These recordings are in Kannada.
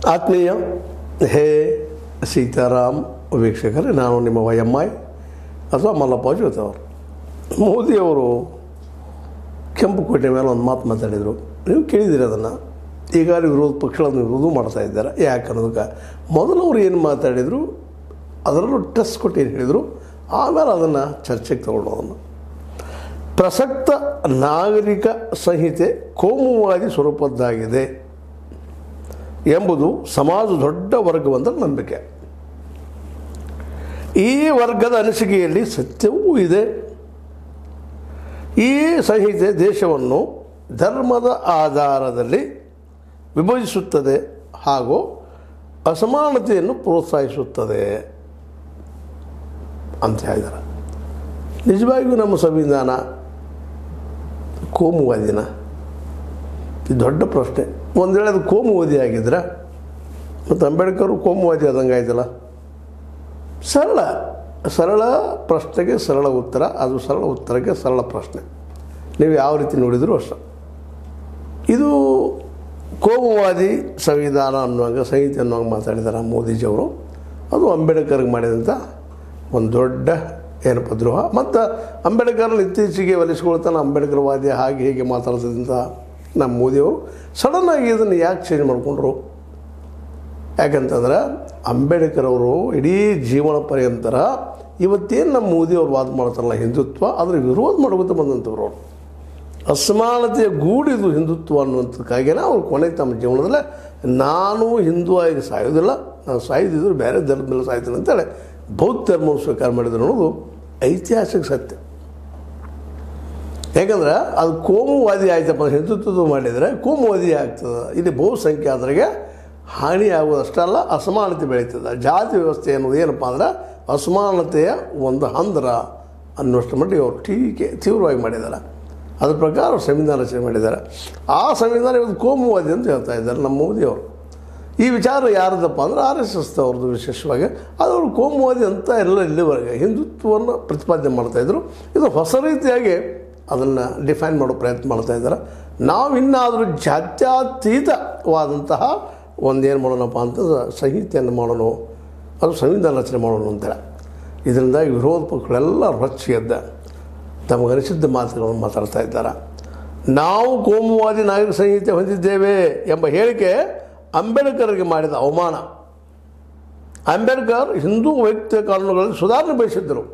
ಆತ್ಮೀಯ ಹೇ ಸೀತಾರಾಮ್ ವೀಕ್ಷಕರೇ ನಾನು ನಿಮ್ಮ ವೈ ಎಮ್ ಐ ಅಥವಾ ಮಲ್ಲಪ್ಪ ಜೋತ್ ಅವರು ಮೋದಿಯವರು ಕೆಂಪುಕೋಟೆ ಮೇಲೆ ಒಂದು ಮಾತು ಮಾತಾಡಿದರು ನೀವು ಕೇಳಿದಿರಿ ಅದನ್ನು ಈಗಾಗಲೇ ವಿರೋಧ ಪಕ್ಷಗಳನ್ನು ವಿರೋಧ ಮಾಡ್ತಾ ಇದ್ದಾರೆ ಯಾಕೆ ಅನ್ನೋದಕ್ಕೆ ಮೊದಲು ಅವ್ರು ಏನು ಮಾತಾಡಿದರು ಅದರಲ್ಲೂ ಟೆಸ್ಟ್ ಕೊಟ್ಟು ಏನು ಹೇಳಿದರು ಆಮೇಲೆ ಅದನ್ನು ಚರ್ಚೆಗೆ ತಗೊಳ್ಳೋದನ್ನು ಪ್ರಸಕ್ತ ನಾಗರಿಕ ಸಂಹಿತೆ ಕೋಮುವಾದಿ ಸ್ವರೂಪದ್ದಾಗಿದೆ ಎಂಬುದು ಸಮಾಜ ದೊಡ್ಡ ವರ್ಗವೊಂದರ ನಂಬಿಕೆ ಈ ವರ್ಗದ ಅನಿಸಿಕೆಯಲ್ಲಿ ಸತ್ಯವೂ ಇದೆ ಈ ಸಂಹಿತೆ ದೇಶವನ್ನು ಧರ್ಮದ ಆಧಾರದಲ್ಲಿ ವಿಭಜಿಸುತ್ತದೆ ಹಾಗೂ ಅಸಮಾನತೆಯನ್ನು ಪ್ರೋತ್ಸಾಹಿಸುತ್ತದೆ ಅಂತ ಹೇಳಿದ್ದಾರೆ ನಿಜವಾಗಿಯೂ ನಮ್ಮ ಸಂವಿಧಾನ ಕೋಮುವಾದಿನ ಇದು ದೊಡ್ಡ ಪ್ರಶ್ನೆ ಒಂದು ವೇಳೆ ಅದು ಕೋಮುವಾದಿ ಆಗಿದ್ರೆ ಮತ್ತು ಅಂಬೇಡ್ಕರ್ ಕೋಮುವಾದಿ ಆದಂಗೆ ಆಯ್ತಲ್ಲ ಸರಳ ಸರಳ ಪ್ರಶ್ನೆಗೆ ಸರಳ ಉತ್ತರ ಅದು ಸರಳ ಉತ್ತರಕ್ಕೆ ಸರಳ ಪ್ರಶ್ನೆ ನೀವು ಯಾವ ರೀತಿ ನೋಡಿದರೂ ಅಷ್ಟೆ ಇದು ಕೋಮುವಾದಿ ಸಂವಿಧಾನ ಅನ್ನುವಂಗೆ ಸಂಹಿತೆ ಅನ್ನುವಂಗೆ ಮಾತಾಡಿದ್ದಾರೆ ಮೋದಿಜಿಯವರು ಅದು ಅಂಬೇಡ್ಕರ್ಗೆ ಮಾಡಿದಂಥ ಒಂದು ದೊಡ್ಡ ಏನಪ್ಪ ದ್ರೋಹ ಮತ್ತು ಅಂಬೇಡ್ಕರ್ನ ಇತ್ತೀಚೆಗೆ ಒಲಿಸ್ಕೊಳ್ತಾನೆ ಅಂಬೇಡ್ಕರ್ವಾದಿ ಹಾಗೆ ಹೀಗೆ ಮಾತಾಡ್ತಿದ್ದಂಥ ನಮ್ಮ ಮೋದಿಯವರು ಸಡನ್ನಾಗಿ ಇದನ್ನು ಯಾಕೆ ಚೇಂಜ್ ಮಾಡಿಕೊಂಡ್ರು ಯಾಕಂತಂದ್ರೆ ಅಂಬೇಡ್ಕರ್ ಅವರು ಇಡೀ ಜೀವನ ಪರ್ಯಂತರ ಇವತ್ತೇನು ನಮ್ಮ ಮೋದಿಯವರು ವಾದ ಮಾಡ್ತಾರಲ್ಲ ಹಿಂದುತ್ವ ಅದರ ವಿರೋಧ ಮಾಡ್ಕೊತ ಬಂದಂಥವ್ರು ಅವರು ಅಸಮಾನತೆಯ ಗೂಡಿದು ಹಿಂದುತ್ವ ಅನ್ನುವಂಥದ್ದಕ್ಕಾಗಿಯೇ ಅವ್ರು ಕೊನೆಗೆ ತಮ್ಮ ಜೀವನದಲ್ಲೇ ನಾನು ಹಿಂದೂ ಆಗಿ ಸಾಯೋದಿಲ್ಲ ನಾನು ಸಾಯ್ದಿದ್ರು ಬೇರೆ ಧರ್ಮದಲ್ಲಿ ಸಾಯ್ತೀನಿ ಅಂತೇಳಿ ಬೌದ್ಧ ಧರ್ಮವನ್ನು ಸ್ವೀಕಾರ ಮಾಡಿದ್ರು ಅನ್ನೋದು ಐತಿಹಾಸಿಕ ಸತ್ಯ ಯಾಕಂದ್ರೆ ಅದು ಕೋಮುವಾದಿ ಆಯ್ತಪ್ಪ ಹಿಂದುತ್ವದ ಮಾಡಿದರೆ ಕೋಮುವಾದಿ ಆಗ್ತದೆ ಇಲ್ಲಿ ಬಹುಸಂಖ್ಯಾತರಿಗೆ ಹಾನಿ ಆಗುವುದಷ್ಟಲ್ಲ ಅಸಮಾನತೆ ಬೆಳೀತದೆ ಜಾತಿ ವ್ಯವಸ್ಥೆ ಅನ್ನೋದು ಏನಪ್ಪ ಅಂದ್ರೆ ಅಸಮಾನತೆಯ ಒಂದು ಹಂದರ ಅನ್ನುವಷ್ಟು ಮಟ್ಟಿಗೆ ಅವರು ಟೀಕೆ ತೀವ್ರವಾಗಿ ಮಾಡಿದ್ದಾರೆ ಅದ್ರ ಪ್ರಕಾರ ಅವ್ರು ಸಂವಿಧಾನ ರಚನೆ ಮಾಡಿದ್ದಾರೆ ಆ ಸಂವಿಧಾನ ಇವತ್ತು ಕೋಮುವಾದಿ ಅಂತ ಹೇಳ್ತಾ ಇದ್ದಾರೆ ನಮ್ಮ ಮೋದಿಯವರು ಈ ವಿಚಾರ ಯಾರದಪ್ಪ ಅಂದ್ರೆ ಆರ್ ಎಸ್ ಎಸ್ ಅವ್ರದ್ದು ವಿಶೇಷವಾಗಿ ಅದು ಅವರು ಕೋಮುವಾದಿ ಅಂತ ಎಲ್ಲ ಇಲ್ಲಿವರೆಗೆ ಹಿಂದುತ್ವವನ್ನು ಪ್ರತಿಪಾದನೆ ಮಾಡ್ತಾಯಿದ್ರು ಇದು ಹೊಸ ರೀತಿಯಾಗಿ ಅದನ್ನು ಡಿಫೈನ್ ಮಾಡೋ ಪ್ರಯತ್ನ ಮಾಡ್ತಾ ಇದ್ದಾರೆ ನಾವು ಇನ್ನಾದರೂ ಜಾತ್ಯತೀತವಾದಂತಹ ಒಂದೇನು ಮಾಡೋಣಪ್ಪ ಅಂತಂದ್ರೆ ಸಂಹಿತೆಯನ್ನು ಮಾಡೋಣ ಅದು ಸಂವಿಧಾನ ರಚನೆ ಮಾಡೋಣ ಅಂತೇಳಿ ಇದರಿಂದಾಗಿ ವಿರೋಧ ಪಕ್ಷಗಳೆಲ್ಲ ರೊಚ್ಚಿ ಎದ್ದ ತಮಗನಿಸಿದ್ದ ಮಾತುಗಳನ್ನು ಮಾತಾಡ್ತಾ ಇದ್ದಾರೆ ನಾವು ಕೋಮುವಾದಿ ನಾಗರಿಕ ಸಂಹಿತೆ ಹೊಂದಿದ್ದೇವೆ ಎಂಬ ಹೇಳಿಕೆ ಅಂಬೇಡ್ಕರ್ಗೆ ಮಾಡಿದ ಅವಮಾನ ಅಂಬೇಡ್ಕರ್ ಹಿಂದೂ ವೈಯಕ್ತಿಕ ಕಾನೂನುಗಳಲ್ಲಿ ಸುಧಾರಣೆ ಬಯಸಿದ್ದರು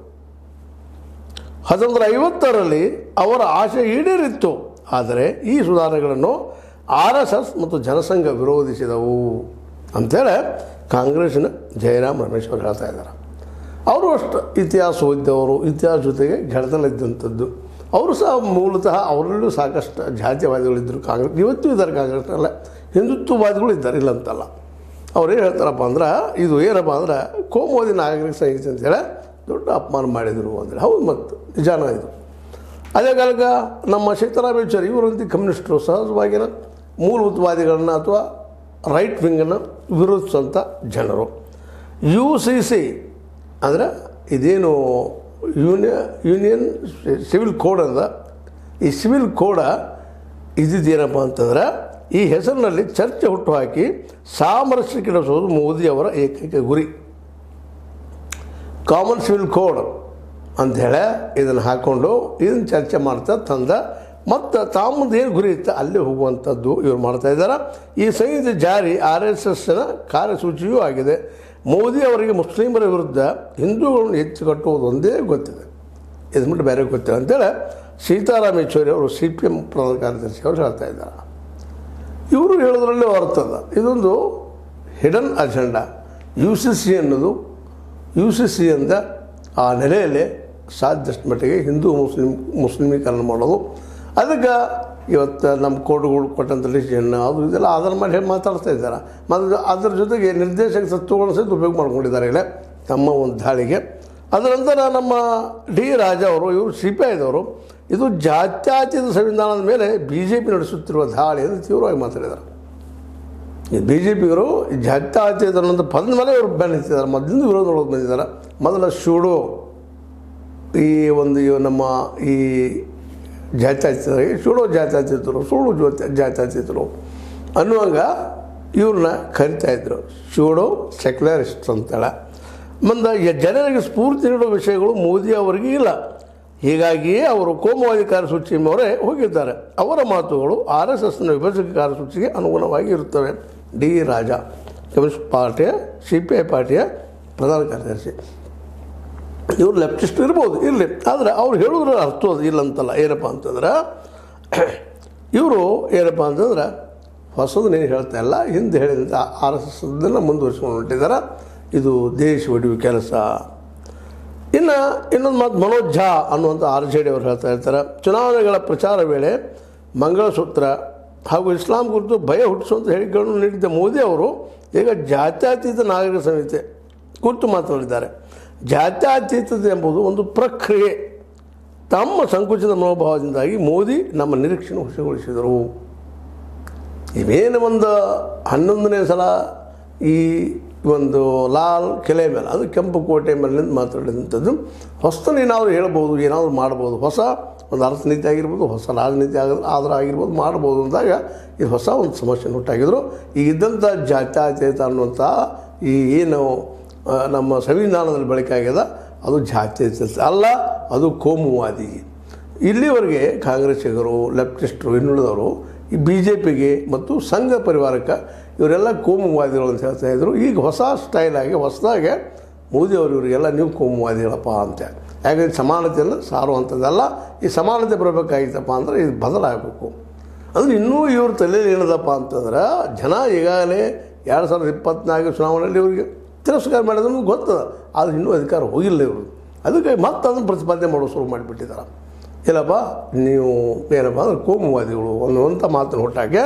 ಹತ್ತೊಂಬತ್ತು ಐವತ್ತರಲ್ಲಿ ಅವರ ಆಶೆ ಈಡೇರಿತ್ತು ಆದರೆ ಈ ಸುಧಾರಣೆಗಳನ್ನು ಆರ್ ಎಸ್ ಎಸ್ ಮತ್ತು ಜನಸಂಘ ವಿರೋಧಿಸಿದವು ಅಂಥೇಳಿ ಕಾಂಗ್ರೆಸ್ಸಿನ ಜಯರಾಮ್ ರಮೇಶ್ ಅವರು ಹೇಳ್ತಾ ಇದ್ದಾರೆ ಅವರು ಅಷ್ಟು ಇತಿಹಾಸ ಓದಿದವರು ಇತಿಹಾಸ ಜೊತೆಗೆ ಗೆಳೆತನಲ್ಲಿದ್ದಂಥದ್ದು ಅವರು ಸಹ ಮೂಲತಃ ಅವರಲ್ಲೂ ಸಾಕಷ್ಟು ಜಾತಿವಾದಿಗಳಿದ್ದರು ಕಾಂಗ್ರೆಸ್ ಇವತ್ತು ಇದ್ದಾರೆ ಕಾಂಗ್ರೆಸ್ನಲ್ಲ ಹಿಂದುತ್ವವಾದಿಗಳು ಇದ್ದಾರೆ ಇಲ್ಲ ಅಂತಲ್ಲ ಅವ್ರು ಏನು ಹೇಳ್ತಾರಪ್ಪ ಅಂದ್ರೆ ಇದು ಏನಪ್ಪ ಅಂದ್ರೆ ಕೋಮುವಾದಿ ನಾಗರಿಕ ಸಂಹಿತೆ ಅಂತೇಳಿ ದೊಡ್ಡ ಅಪಮಾನ ಮಾಡಿದರು ಅಂದರೆ ಹೌದು ಮತ್ತು ನಿಜಾನ ಇದು ಅದೇ ಕಾಲಕ್ಕೆ ನಮ್ಮ ಸೀತಾರಾಮ್ ಯೆಚೂರಿ ಇವರಂತೂ ಕಮ್ಯುನಿಸ್ಟರು ಸಹಜವಾಗಿನ ಮೂಲಭೂತವಾದಿಗಳನ್ನ ಅಥವಾ ರೈಟ್ ವಿಂಗನ್ನು ವಿರೋಧಿಸುವಂಥ ಜನರು ಯು ಸಿ ಸಿ ಅಂದರೆ ಇದೇನು ಯೂನಿಯ ಯೂನಿಯನ್ ಸಿವಿಲ್ ಕೋಡ್ ಅಂದ ಈ ಸಿವಿಲ್ ಕೋಡ ಇದ್ದಿದ್ದೇನಪ್ಪ ಅಂತಂದ್ರೆ ಈ ಹೆಸರಿನಲ್ಲಿ ಚರ್ಚೆ ಹುಟ್ಟುಹಾಕಿ ಸಾಮರಸ್ಯಕ್ಕಿಡಿಸೋದು ಮೋದಿಯವರ ಏಕೈಕ ಗುರಿ ಕಾಮನ್ ಸಿವಿಲ್ ಕೋಡ್ ಅಂಥೇಳಿ ಇದನ್ನು ಹಾಕ್ಕೊಂಡು ಇದನ್ನು ಚರ್ಚೆ ಮಾಡ್ತಾ ತಂದ ಮತ್ತು ತಾಮದು ಏನು ಗುರಿ ಇತ್ತು ಅಲ್ಲೇ ಹೋಗುವಂಥದ್ದು ಇವರು ಮಾಡ್ತಾ ಇದ್ದಾರೆ ಈ ಸಂಹಿತೆ ಜಾರಿ ಆರ್ ಎಸ್ ಎಸ್ನ ಕಾರ್ಯಸೂಚಿಯೂ ಆಗಿದೆ ಮೋದಿ ಅವರಿಗೆ ಮುಸ್ಲಿಮರ ವಿರುದ್ಧ ಹಿಂದೂಗಳನ್ನು ಹೆಚ್ಚು ಕಟ್ಟುವುದು ಒಂದೇ ಗೊತ್ತಿದೆ ಇದು ಬಿಟ್ಟು ಬೇರೆ ಗೊತ್ತಿಲ್ಲ ಅಂತೇಳಿ ಸೀತಾರಾಮ್ ಯೆಚೂರಿ ಅವರು ಸಿ ಪಿ ಎಮ್ ಪ್ರಧಾನ ಕಾರ್ಯದರ್ಶಿ ಅವರು ಹೇಳ್ತಾ ಇದ್ದಾರೆ ಇವರು ಹೇಳೋದ್ರಲ್ಲೇ ಅರ್ಥದ ಇದೊಂದು hidden agenda U C C ಅನ್ನೋದು ಯು ಸಿ ಸಿ ಅಂದ ಆ ನೆಲೆಯಲ್ಲಿ ಸಾಧ್ಯಷ್ಟು ಮಟ್ಟಿಗೆ ಹಿಂದೂ ಮುಸ್ಲಿಂ ಮುಸ್ಲಿಮೀಕರಣ ಮಾಡೋದು ಅದಕ್ಕೆ ಇವತ್ತು ನಮ್ಮ ಕೋರ್ಟ್ಗಳು ಕೊಟ್ಟಂಥ ಡಿಸಿಷನ್ ಅದು ಇದೆಲ್ಲ ಅದರ ಮೇಲೆ ಹೇಳಿ ಮಾತಾಡ್ತಾ ಇದ್ದಾರೆ ಮತ್ತು ಅದರ ಜೊತೆಗೆ ನಿರ್ದೇಶಕ ತತ್ವಗಳನ್ನು ಸಹಿತ ಉಪಯೋಗ ಮಾಡ್ಕೊಂಡಿದ್ದಾರೆ ಇಲ್ಲಿ ತಮ್ಮ ಒಂದು ದಾಳಿಗೆ ಅದರ ನಂತರ ನಮ್ಮ ಡಿ ರಾಜ ಅವರು ಇವರು ಸಿ ಪಿ ಐದವರು ಇದು ಜಾತ್ಯತೀತ ಸಂವಿಧಾನದ ಮೇಲೆ ಬಿ ಜೆ ಪಿ ನಡೆಸುತ್ತಿರುವ ದಾಳಿ ಎಂದು ತೀವ್ರವಾಗಿ ಮಾತಾಡಿದ್ದಾರೆ ಈ ಬಿ ಜೆ ಪಿಗರು ಜಾತ್ಯತೀತ ಅನ್ನೋದು ಪದದ ಮೇಲೆ ಇವರು ಬೆನ್ನ ಹತ್ತಿದ್ದಾರೆ ಮೊದಲಿಂದ ವಿರೋಧ ಮಾಡೋದು ಬಂದಿದ್ದಾರೆ ಮೊದಲ ಶೂಡು ಈ ಒಂದು ಇವು ನಮ್ಮ ಈ ಜಾತ್ಯತೀತರಿಗೆ ಸುಡೋ ಜಾತ್ಯತೀತರು ಸುಳ್ಳು ಜ್ಯೋತಿ ಜಾತ್ಯತೀತರು ಅನ್ನುವಾಗ ಇವ್ರನ್ನ ಕರಿತಾ ಇದ್ರು ಶಿವಡು ಸೆಕ್ಯುಲರಿಸ್ಟ್ ಅಂತೇಳಿ ಮುಂದೆ ಯ- ಜನರಿಗೆ ಸ್ಫೂರ್ತಿ ನೀಡುವ ವಿಷಯಗಳು ಮೋದಿ ಅವರಿಗೆ ಇಲ್ಲ ಹೀಗಾಗಿಯೇ ಅವರು ಕೋಮುವಾದಿ ಕಾರ್ಯಸೂಚಿ ಮೊರೆ ಹೋಗಿದ್ದಾರೆ ಅವರ ಮಾತುಗಳು ಆರ್ ಎಸ್ ಎಸ್ನ ವಿಭಜಕ ಕಾರ್ಯಸೂಚಿಗೆ ಅನುಗುಣವಾಗಿ ಇರುತ್ತವೆ ಡಿ ರಾಜ ಕಮ್ಯುನಿಸ್ಟ್ ಪಾರ್ಟಿಯ ಸಿ ಪಿ ಐ ಪಾರ್ಟಿಯ ಪ್ರಧಾನ ಕಾರ್ಯದರ್ಶಿ ಇವ್ರು ಲೆಫ್ಟಿಸ್ಟ್ ಇರ್ಬೋದು ಇರಲಿ ಆದರೆ ಅವ್ರು ಹೇಳಿದ್ರ ಅರ್ಥ ಅದು ಇಲ್ಲ ಅಂತಲ್ಲ ಏನಪ್ಪ ಅಂತಂದ್ರೆ ಇವರು ಏನಪ್ಪ ಅಂತಂದ್ರೆ ಹೊಸದನ್ನೇನು ಹೇಳ್ತಾ ಇಲ್ಲ ಹಿಂದೆ ಹೇಳಿದಂಥ ಆರ್ ಎಸ್ ಎಸ್ ಅದನ್ನು ಮುಂದುವರಿಸ್ಕೊಂಡು ಹೊಂಟಿದ್ದಾರೆ ಇದು ದೇಶ ಒಡೆಯುವ ಕೆಲಸ ಇನ್ನು ಇನ್ನೊಂದು ಮಾತು ಮನೋಜ್ ಝಾ ಅನ್ನುವಂಥ ಆರ್ ಜೆ ಡಿ ಅವರು ಹೇಳ್ತಾ ಇರ್ತಾರೆ ಚುನಾವಣೆಗಳ ಪ್ರಚಾರ ವೇಳೆ ಮಂಗಳಸೂತ್ರ ಹಾಗೂ ಇಸ್ಲಾಂ ಕುರಿತು ಭಯ ಹುಟ್ಟಿಸುವಂಥ ಹೇಳಿಕೆಗಳನ್ನು ನೀಡಿದ್ದ ಮೋದಿ ಅವರು ಈಗ ಜಾತ್ಯತೀತ ನಾಗರಿಕ ಸಂಹಿತೆ ಕುರಿತು ಮಾತನಾಡಿದ್ದಾರೆ ಜಾತ್ಯತೀತತೆ ಎಂಬುದು ಒಂದು ಪ್ರಕ್ರಿಯೆ ತಮ್ಮ ಸಂಕುಚಿತ ಮನೋಭಾವದಿಂದಾಗಿ ಮೋದಿ ನಮ್ಮ ನಿರೀಕ್ಷೆಯನ್ನು ಹುಸಿಗೊಳಿಸಿದರು ಇವೇನು ಒಂದು ಹನ್ನೊಂದನೇ ಸಲ ಈ ಒಂದು ಲಾಲ್ ಕೆಲೆ ಮೇಲೆ ಅದು ಕೆಂಪು ಕೋಟೆ ಮೇಲೆ ಮಾತಾಡಿದಂಥದ್ದು ಹೊಸತನ ಏನಾದರೂ ಹೇಳ್ಬೋದು ಏನಾದರೂ ಮಾಡ್ಬೋದು ಹೊಸ ಒಂದು ಅರ್ಥನೀತಿ ಆಗಿರ್ಬೋದು ಹೊಸ ರಾಜನೀತಿ ಆಗ ಆದ್ರೆ ಆಗಿರ್ಬೋದು ಮಾಡ್ಬೋದು ಅಂದಾಗ ಇದು ಹೊಸ ಒಂದು ಸಮಸ್ಯೆ ಹುಟ್ಟಾಗಿದ್ರು ಈಗ ಇದ್ದಂಥ ಜಾತ್ಯತೀತ ಅನ್ನುವಂಥ ಈ ಏನು ಆ, ನಮ್ಮ ಸಂವಿಧಾನದಲ್ಲಿ ಬಳಕೆ ಆಗ್ಯದ ಅದು ಜಾತ್ಯತೀತ ಅಲ್ಲ ಅದು ಕೋಮುವಾದಿ ಇಲ್ಲಿವರೆಗೆ ಕಾಂಗ್ರೆಸ್ಸಿಗರು ಲೆಫ್ಟಿಸ್ಟರು ಇನ್ನುಳಿದವರು ಈ ಬಿ ಜೆ ಪಿಗೆ ಮತ್ತು ಸಂಘ ಪರಿವಾರಕ್ಕೆ ಇವರೆಲ್ಲ ಕೋಮುವಾದಿಗಳು ಅಂತ ಹೇಳ್ತಾ ಇದ್ರು ಈಗ ಹೊಸ ಸ್ಟೈಲಾಗಿ ಹೊಸದಾಗೆ ಮೋದಿ ಅವರು ಇವರಿಗೆಲ್ಲ ನೀವು ಕೋಮುವಾದಿಗಳಪ್ಪ ಅಂತ ಯಾಕಂದ್ರೆ ಸಮಾನತೆಯನ್ನು ಸಾರುವಂಥದ್ದಲ್ಲ ಈ ಸಮಾನತೆ ಬರಬೇಕಾಗಿತ್ತಪ್ಪ ಅಂದರೆ ಇದು ಬದಲಾಗಬೇಕು ಅಂದ್ರೆ ಇನ್ನೂ ಇವ್ರ ತಲೆಯಲ್ಲಿ ಏನದಪ್ಪ ಅಂತಂದ್ರೆ ಜನ ಈಗಾಗಲೇ ಎರಡು ಸಾವಿರದ ಇಪ್ಪತ್ನಾಲ್ಕು ಚುನಾವಣೆಯಲ್ಲಿ ಇವರಿಗೆ ತಿರಸ್ಕಾರ ಮಾಡೋದನ್ನು ಗೊತ್ತದ ಆದರೆ ಇನ್ನೂ ಅಧಿಕಾರ ಹೋಗಿಲ್ಲ ಇವರು ಅದಕ್ಕೆ ಮತ್ತೆ ಅದನ್ನು ಪ್ರತಿಪಾದನೆ ಮಾಡೋ ಶುರು ಮಾಡಿಬಿಟ್ಟಿದ್ದಾರೆ ಇಲ್ಲಪ್ಪ ನೀವು ಏನಪ್ಪ ಅಂದ್ರೆ ಕೋಮುವಾದಿಗಳು ಅನ್ನುವಂಥ ಮಾತನ್ನು ಹುಟ್ಟಾಕೆ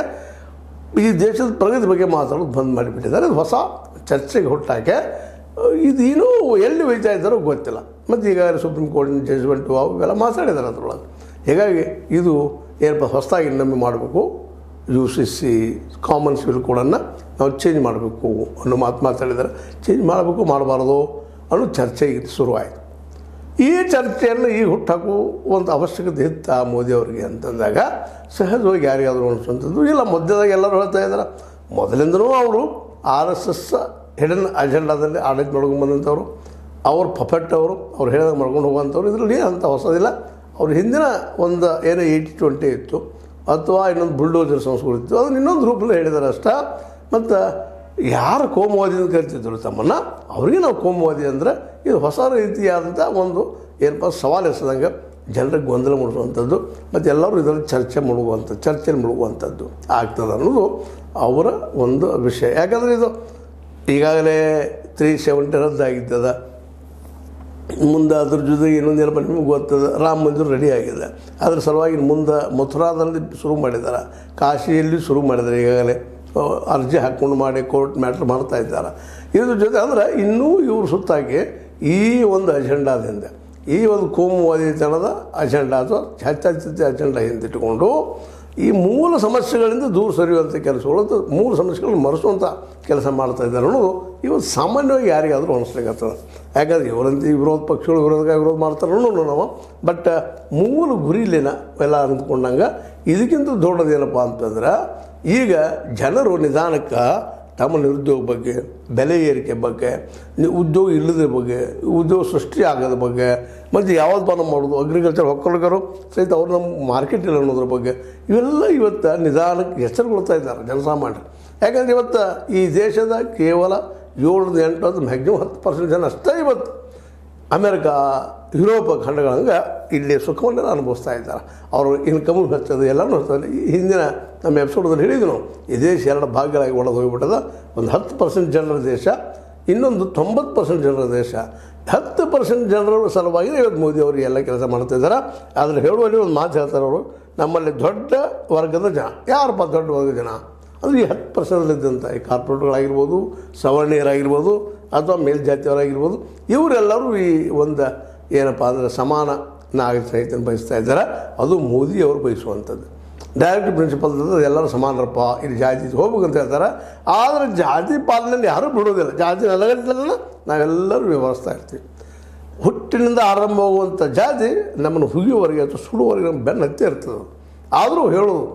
ಈ ದೇಶದ ಪ್ರಗತಿ ಬಗ್ಗೆ ಮಾತಾಡೋದು ಬಂದ್ ಮಾಡಿಬಿಟ್ಟಿದ್ದಾರೆ ಇದು ಹೊಸ ಚರ್ಚೆಗೆ ಹುಟ್ಟಾಕೆ ಇದು ಇನ್ನೂ ಎಲ್ಲಿ ಒಯ್ತಾ ಇದ್ದಾರೋ ಗೊತ್ತಿಲ್ಲ ಮತ್ತು ಈಗ ಸುಪ್ರೀಂ ಕೋರ್ಟಿನ ಜಜ್ಮೆಂಟು ಅವೆಲ್ಲ ಮಾತಾಡಿದ್ದಾರೆ ಅದರೊಳಗೆ ಹೀಗಾಗಿ ಇದು ಏನಪ್ಪ ಹೊಸದಾಗಿ ಇನ್ನೊಮ್ಮೆ ಮಾಡಬೇಕು U C C common civil ಕೋಡನ್ನು ನಾವು ಚೇಂಜ್ ಮಾಡಬೇಕು ಅನ್ನೋ ಮಾತು ಮಾತಾಡಿದ್ದಾರೆ ಚೇಂಜ್ ಮಾಡಬೇಕು ಮಾಡಬಾರ್ದು ಅನ್ನೋ ಚರ್ಚೆ ಈಗ ಶುರುವಾಯಿತು ಈ ಚರ್ಚೆಯನ್ನು ಈಗ ಹುಟ್ಟಾಕುವಂಥ ಅವಶ್ಯಕತೆ ಇತ್ತ ಮೋದಿ ಅವರಿಗೆ ಅಂತಂದಾಗ ಸಹಜವಾಗಿ ಯಾರಿಗಾದರೂ ಅನಿಸುವಂಥದ್ದು ಇಲ್ಲ ಮಧ್ಯದಾಗ ಎಲ್ಲರೂ ಹೇಳ್ತಾ ಇದ್ದಾರೆ ಮೊದಲಿಂದನೂ ಅವರು ಆರ್ ಎಸ್ ಎಸ್ ಹಿಡನ್ ಅಜೆಂಡಾದಲ್ಲಿ ಆಡಳಿತ ಮಾಡ್ಕೊಂಡು ಬಂದಂಥವ್ರು ಅವ್ರ ಪಫೆಟ್ ಅವರು ಅವ್ರು ಹೇಳಿದಾಗ ಮಾಡ್ಕೊಂಡು ಹೋಗುವಂಥವ್ರು ಇದರಲ್ಲಿ ಅಂತ ಹೊಸದಿಲ್ಲ ಅವ್ರ ಹಿಂದಿನ ಒಂದು ಏನೋ ಏಯ್ಟಿ ಟ್ವೆಂಟಿ ಇತ್ತು ಅಥವಾ ಇನ್ನೊಂದು ಬುಲ್ಡೋಜರ್ ಸಂಸ್ಕೃತಿ ಇತ್ತು ಅದನ್ನು ಇನ್ನೊಂದು ರೂಪದಲ್ಲಿ ಹೇಳಿದ್ದಾರೆ ಅಷ್ಟ ಮತ್ತು ಯಾರು ಕೋಮುವಾದಿ ಅಂತ ಕರಿತಿದ್ರು ತಮ್ಮನ್ನು ಅವರಿಗೆ ನಾವು ಕೋಮುವಾದಿ ಅಂದರೆ ಇದು ಹೊಸ ರೀತಿಯಾದಂಥ ಒಂದು ಏನಪ್ಪ ಸವಾಲು ಎಸದಂಗೆ ಜನರಿಗೆ ಗೊಂದಲ ಮೂಡಿಸುವಂಥದ್ದು ಮತ್ತು ಎಲ್ಲರೂ ಇದರಲ್ಲಿ ಚರ್ಚೆ ಮುಳುಗುವಂಥ ಚರ್ಚೆಯಲ್ಲಿ ಮುಳುಗುವಂಥದ್ದು ಆಗ್ತದೆ ಅನ್ನೋದು ಅವರ ಒಂದು ವಿಷಯ ಯಾಕಂದರೆ ಇದು ಈಗಾಗಲೇ ತ್ರೀ ಸೆವೆಂಟಿ ರದ್ದಾಗಿದ್ದದ ಮುಂದೆ ಅದ್ರ ಜೊತೆಗೆ ಇನ್ನೊಂದೇನಪ್ಪ ನಿಮಗೆ ಗೊತ್ತದ ರಾಮ ಮಂದಿರ ರೆಡಿ ಆಗಿದೆ ಅದ್ರ ಸಲುವಾಗಿ ಮುಂದೆ ಮಥುರಾದಲ್ಲಿ ಶುರು ಮಾಡಿದ್ದಾರೆ ಕಾಶಿಯಲ್ಲಿ ಶುರು ಮಾಡಿದ್ದಾರೆ ಈಗಾಗಲೇ ಆ, ಅರ್ಜಿ ಹಾಕ್ಕೊಂಡು ಮಾಡಿ ಕೋರ್ಟ್ ಮ್ಯಾಟ್ರ್ ಮಾಡ್ತಾ ಇದ್ದಾರೆ ಇದ್ರ ಜೊತೆ ಅಂದರೆ ಇನ್ನೂ ಇವ್ರ ಸುತ್ತಾಗಿ ಈ ಒಂದು ಅಜೆಂಡಾದಿಂದ ಈ ಒಂದು ಕೋಮುವಾದಿತನದ ಅಜೆಂಡಾ ಅಥವಾ ಜಾತ್ಯತೀತ ಅಜೆಂಡಾ ಹಿಂದಿಟ್ಟುಕೊಂಡು ಈ ಮೂಲ ಸಮಸ್ಯೆಗಳಿಂದ ದೂರ ಸರಿಯುವಂಥ ಕೆಲಸಗಳು ಅಥವಾ ಮೂಲ ಸಮಸ್ಯೆಗಳನ್ನು ಮರೆಸುವಂಥ ಕೆಲಸ ಮಾಡ್ತಾ ಇದ್ದಾರೆ ಅನ್ನೋದು ಇವತ್ತು ಸಾಮಾನ್ಯವಾಗಿ ಯಾರಿಗಾದರೂ ಅನಿಸ್ಲಿಕ್ಕತ್ತದ ಯಾಕಂದ್ರೆ ಇವರಂತ ಈ ವಿರೋಧ ಪಕ್ಷಗಳು ವಿರೋಧ ವಿರೋಧ ಮಾಡ್ತಾರೆ ಅನ್ನೋದು ನಾವು ಬಟ್ ಮೂಲ ಗುರಿಲಿನ ಎಲ್ಲ ಅಂದ್ಕೊಂಡಂಗೆ ಇದಕ್ಕಿಂತ ದೊಡ್ಡದೇನಪ್ಪ ಅಂತಂದ್ರೆ ಈಗ ಜನರು ನಿಧಾನಕ್ಕೆ ತಮ್ಮ ನಿರುದ್ಯೋಗ ಬಗ್ಗೆ ಬೆಲೆ ಏರಿಕೆ ಬಗ್ಗೆ ನಿ- ಉದ್ಯೋಗ ಇಲ್ಲದ ಬಗ್ಗೆ ಉದ್ಯೋಗ ಸೃಷ್ಟಿ ಆಗೋದ್ರ ಬಗ್ಗೆ ಮತ್ತು ಯಾವ್ದು ಪಾನ ಮಾಡೋದು ಅಗ್ರಿಕಲ್ಚರ್ ಒಕ್ಕಲಿಗರು ಸಹಿತ ಅವ್ರು ನಮ್ಮ ಮಾರ್ಕೆಟ್ ಇಲ್ಲ ಅನ್ನೋದ್ರ ಬಗ್ಗೆ ಇವೆಲ್ಲ ಇವತ್ತು ನಿಧಾನಕ್ಕೆ ಎಚ್ಚರಗೊಳ್ತಾ ಇದ್ದಾರೆ ಜನಸಾಮಾನ್ಯರು ಯಾಕಂದ್ರೆ ಇವತ್ತು ಈ ದೇಶದ ಕೇವಲ ಏಳರಿಂದ ಎಂಟು ಹತ್ತು ಮ್ಯಾಕ್ಸಿಮಮ್ ಹತ್ತು ಪರ್ಸೆಂಟ್ ಜನ ಅಷ್ಟೇ ಇವತ್ತು ಅಮೆರಿಕ ಯುರೋಪ್ ಖಂಡಗಳಂಗೆ ಇಲ್ಲಿ ಸುಖವನ್ನೆಲ್ಲ ಅನುಭವಿಸ್ತಾ ಇದ್ದಾರೆ ಅವರು ಇನ್ಕಮು ಹೆಚ್ಚದು ಎಲ್ಲನೂ ಹೆಚ್ಚದು ಈ ಹಿಂದಿನ ನಮ್ಮ ಎಪಿಸೋಡಲ್ಲಿ ಹೇಳಿದ್ವಿ ನಾವು ಈ ದೇಶ ಎರಡು ಭಾಗಗಳಾಗಿ ಒಡೆದು ಹೋಗಿಬಿಟ್ಟದ ಒಂದು ಹತ್ತು ಪರ್ಸೆಂಟ್ ಜನರ ದೇಶ ಇನ್ನೊಂದು ತೊಂಬತ್ತು ಪರ್ಸೆಂಟ್ ಜನರ ದೇಶ ಹತ್ತು ಪರ್ಸೆಂಟ್ ಜನರ ಸಲುವಾಗಿ ಇವತ್ತು ಮೋದಿ ಅವರು ಎಲ್ಲ ಕೆಲಸ ಮಾಡ್ತಾ ಇದ್ದಾರೆ ಆದರೆ ಹೇಳುವಲ್ಲಿ ಒಂದು ಮಾತು ಹೇಳ್ತಾರೆ ಅವರು ನಮ್ಮಲ್ಲಿ ದೊಡ್ಡ ವರ್ಗದ ಜನ ಯಾರಪ್ಪ ದೊಡ್ಡ ವರ್ಗದ ಜನ ಅಂದರೆ ಈ ಹತ್ತು ಪರ್ಸೆಂಟಲ್ಲಿದ್ದಂಥ ಈ ಕಾರ್ಪೊರೇಟ್ಗಳಾಗಿರ್ಬೋದು ಸವರ್ಣೀಯರಾಗಿರ್ಬೋದು ಅಥವಾ ಮೇಲ್ಜಾತಿಯವರಾಗಿರ್ಬೋದು ಇವರೆಲ್ಲರೂ ಈ ಒಂದು ಏನಪ್ಪ ಅಂದರೆ ಸಮಾನ ನಾಗರಿಕ ಸಹಿತ ಬಯಸ್ತಾ ಇದ್ದಾರೆ ಅದು ಮೋದಿಯವರು ಬಯಸುವಂಥದ್ದು ಡೈರೆಕ್ಟ್ ಪ್ರಿನ್ಸಿಪಲ್ ಎಲ್ಲರೂ ಸಮಾನರಪ್ಪ ಇಲ್ಲಿ ಜಾತಿ ಹೋಗ್ಬೇಕಂತ ಹೇಳ್ತಾರೆ ಆದರೆ ಜಾತಿ ಪಾಲನೆಯಲ್ಲಿ ಯಾರೂ ಬಿಡೋದಿಲ್ಲ ಜಾತಿ ನೆಲಗಟ್ಟಲೆಲ್ಲ ನಾವೆಲ್ಲರೂ ವ್ಯವಹರಿಸ್ತಾ ಇರ್ತೀವಿ ಹುಟ್ಟಿನಿಂದ ಆರಂಭವಾಗುವಂಥ ಜಾತಿ ನಮ್ಮನ್ನು ಹುಗಿಯುವವರೆಗೆ ಅಥವಾ ಸುಡುವವರೆಗೆ ನಮ್ಮ ಬೆನ್ನ ಹತ್ತೇ ಇರ್ತದೆ ಆದರೂ ಹೇಳೋದು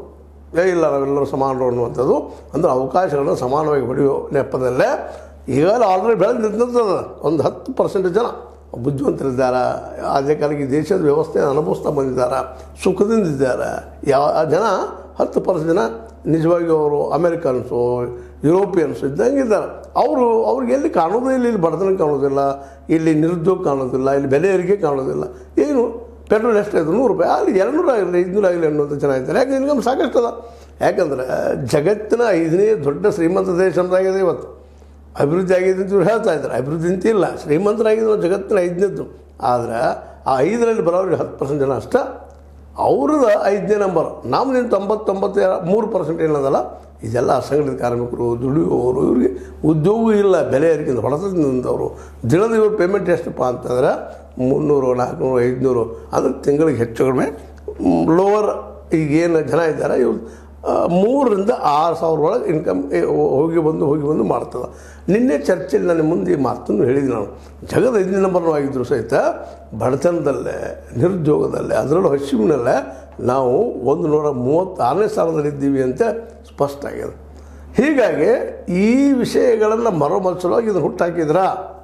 ಏ ಇಲ್ಲ ನಾವೆಲ್ಲರೂ ಸಮಾನರು ಅನ್ನುವಂಥದ್ದು ಅಂದರೆ ಅವಕಾಶಗಳನ್ನು ಸಮಾನವಾಗಿ ಪಡೆಯೋ ನೆಪದಲ್ಲೇ ಈಗಾಗಲೇ ಆಲ್ರೆಡಿ ಬೆಳೆದು ನಿಂತದ ಒಂದು ಹತ್ತು ಪರ್ಸೆಂಟ್ ಜನ ಬುದ್ಧಿವಂತರಿದ್ದಾರೆ ಅದೇ ಕಾಲಕ್ಕೆ ಈ ದೇಶದ ವ್ಯವಸ್ಥೆ ಅನುಭವಿಸ್ತಾ ಬಂದಿದ್ದಾರೆ ಸುಖದಿಂದ ಇದ್ದಾರೆ ಯಾವ ಆ ಜನ ಹತ್ತು ಪರ್ಸೆಂಟ್ ಜನ ನಿಜವಾಗಿ ಅವರು ಅಮೇರಿಕನ್ಸು ಯುರೋಪಿಯನ್ಸು ಇದ್ದಂಗೆ ಇದ್ದಾರೆ ಅವರು ಅವ್ರಿಗೆ ಎಲ್ಲಿ ಕಾಣೋದೇ ಇಲ್ಲ ಇಲ್ಲಿ ಬಡತನ ಕಾಣೋದಿಲ್ಲ ಇಲ್ಲಿ ನಿರುದ್ಯೋಗ ಕಾಣೋದಿಲ್ಲ ಇಲ್ಲಿ ಬೆಲೆ ಏರಿಕೆ ಕಾಣೋದಿಲ್ಲ ಏನು ಪೆಟ್ರೋಲ್ ಎಷ್ಟಾಯಿತು ನೂರು ರೂಪಾಯಿ ಅಲ್ಲಿ ಎರಡುನೂರು ಆಗಿರಲಿ ಐದುನೂರು ಆಗಿರಲಿ ಅನ್ನೋದು ಜನ ಇದ್ದಾರೆ ಯಾಕೆ ಇನ್ಕಮ್ ಸಾಕಷ್ಟು ಅದ ಯಾಕಂದ್ರೆ ಜಗತ್ತಿನ ಐದನೇ ದೊಡ್ಡ ಶ್ರೀಮಂತ ದೇಶ ಅಂತಾಗಿದೆ ಇವತ್ತು ಅಭಿವೃದ್ಧಿ ಆಗಿದೆ ಅಂತ ಇವ್ರು ಹೇಳ್ತಾ ಇದ್ದಾರೆ ಅಭಿವೃದ್ಧಿ ಅಂತ ಇಲ್ಲ ಶ್ರೀಮಂತರಾಗಿದ್ದು ಜಗತ್ತಿನ ಐದನೇದ್ದು ಆದ್ರೆ ಆ ಐದರಲ್ಲಿ ಬರೋರಿಗೆ ಹತ್ತು ಪರ್ಸೆಂಟ್ ಜನ ಅಷ್ಟೇ ಅವ್ರದ್ದು ಐದನೇ ನಂಬರ್ ನಮ್ಮದೇನು ತೊಂಬತ್ತೊಂಬತ್ತು ಮೂರು ಪರ್ಸೆಂಟ್ ಏನದಲ್ಲ ಇದೆಲ್ಲ ಅಸಂಘಟಿತ ಕಾರ್ಮಿಕರು ದುಡಿಯುವವರು ಇವ್ರಿಗೆ ಉದ್ಯೋಗ ಇಲ್ಲ ಬೆಲೆ ಏರಿಕೆಯಿಂದ ಹೊಡೆತದಿಂದವರು ದಿನದ ಇವ್ರ ಪೇಮೆಂಟ್ ಎಷ್ಟಪ್ಪ ಅಂತಂದ್ರೆ ಮುನ್ನೂರು ನಾಲ್ಕುನೂರು ಐದುನೂರು ಅಂದ್ರೆ ತಿಂಗಳಿಗೆ ಹೆಚ್ಚು ಕಡಿಮೆ ಲೋವರ್ ಈಗೇನು ಜನ ಇದ್ದಾರೆ ಇವ್ರು ಆ, ಮೂರರಿಂದ ಆರು ಸಾವಿರ ಒಳಗೆ ಇನ್ಕಮ್ ಹೋಗಿ ಬಂದು ಹೋಗಿ ಬಂದು ಮಾಡ್ತದೆ ನಿನ್ನೆ ಚರ್ಚೆಯಲ್ಲಿ ನಾನು ಮುಂದೆ ಈ ಮಾತನ್ನು ಹೇಳಿದ್ದೀನಿ ನಾನು ಜಗದ ಐದನೇ ನಂಬರ್ನೂ ಆಗಿದ್ದರೂ ಸಹಿತ ಬಡತನದಲ್ಲೇ ನಿರುದ್ಯೋಗದಲ್ಲೇ ಅದರಲ್ಲೂ ಹಸಿವಿನಲ್ಲೇ ನಾವು ಒಂದು ನೂರ ಮೂವತ್ತಾರನೇ ಸ್ಥಾನದಲ್ಲಿದ್ದೀವಿ ಅಂತ ಸ್ಪಷ್ಟ ಆಗಿದೆ ಹೀಗಾಗಿ ಈ ವಿಷಯಗಳನ್ನು ಮರುಮಲಸಲುವಾಗಿ ಇದನ್ನು ಹುಟ್ಟಾಕಿದ್ರಾ